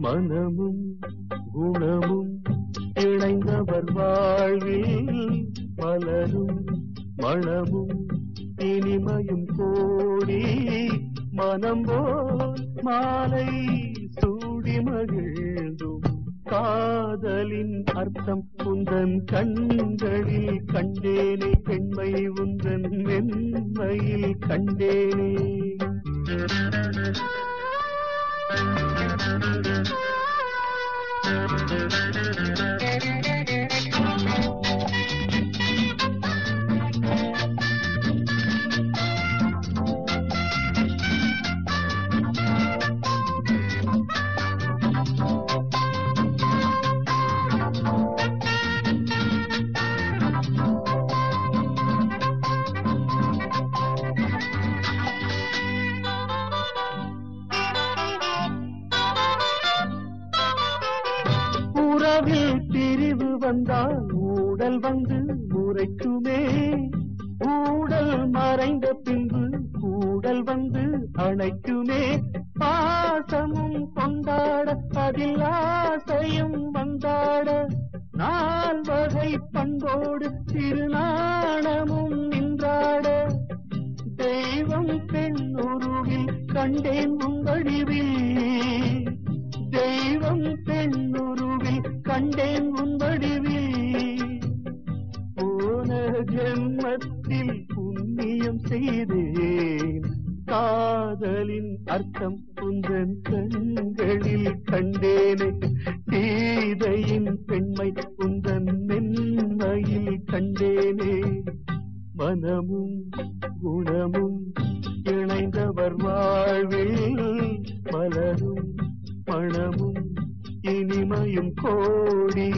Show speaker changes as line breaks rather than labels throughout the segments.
மனமும் குணமும் இணைந்தவர் வாழ்வில் மலரும் மணமும் இனிமையும் கோடி மனம் போல் மாலை சூடி மகிழ்ந்தும் காதலின் அர்த்தம் உந்தன் கண்களில் கண்டேனே பெண்மை உந்தன் மென்மையில் கண்டேனே உறவில் பிரிவு வந்தால் ஊடல் வந்து முறைக்குமே ஊடல் மறைந்த பின்பு கூடல் வந்து அணைக்குமே பாசமும் கொண்டாட அதில் ஆசையும் வந்தாட நால் வகை பண்போடு திருநாணமும் நின்றாட தெய்வம் பெண்ணுருவில் கண்டேன் உங்களிவில் தெய்வம் பெண்ணுருவில் கண்டேன் உன்படிவில் போன ஜென்மத்தில் புண்ணியம் செய்தேன் காதலின் அர்த்தம் உந்தன் கண்களில் கண்டேனே சீதையின் பெண்மை உந்தன் மென்மையில் கண்டேனே மனமும் குணமும் இணைந்தவர் வாழ்வில் மலரும் மணமும் இனிமையும் கோடி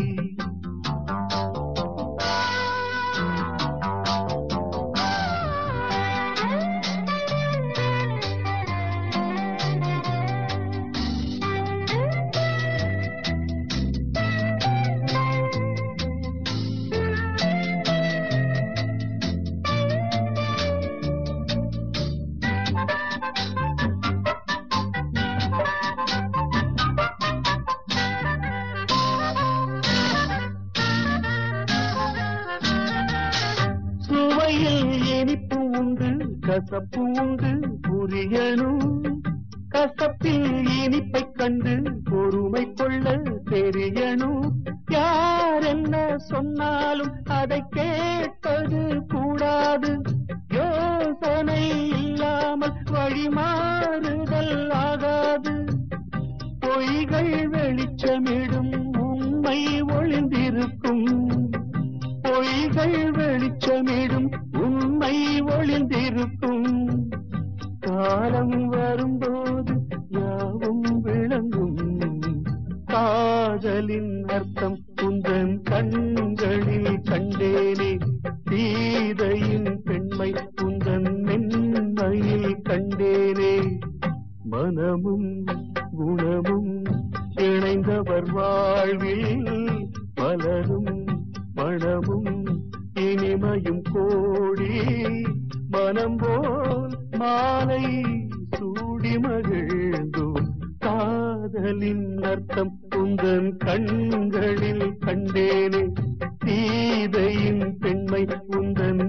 சுவையில் இனிப்பு உண்டு கசப்பு உண்டு புரியணும் கசப்பில் இனிப்பை கண்டு பொறுமை கொள்ள தெரியணும் யார் என்ன சொன்னாலும் அதை கேட்பது கூடாது யோசனை இல்லாமல் வழிமாறுதல் ஆகாது பொய்கள் வெளிச்சமிடும் உண்மை ஒளிந்திருக்கும் பொய்கள் வெளிச்சமிடும் உண்மை ஒளிந்திருக்கும் காலம் வரும்போது யாவும் விளங்கும் காதலின் அர்த்தம் உந்தன் கண்களில் கண்டேனே சீதையின் பெண்மை உந்தன் மென்மையில் கண்டேனே மனமும் குணமும் இணைந்தவர் வாழ்வில் மலரும் மணமும் இனிமையும் கோடி மனம் போல் மாலை சூடி மகிழ்ந்தோம் காதலின் அர்த்தம் உந்தன் கண்களில் கண்டேனே சீதையின் பெண்மை உந்தன்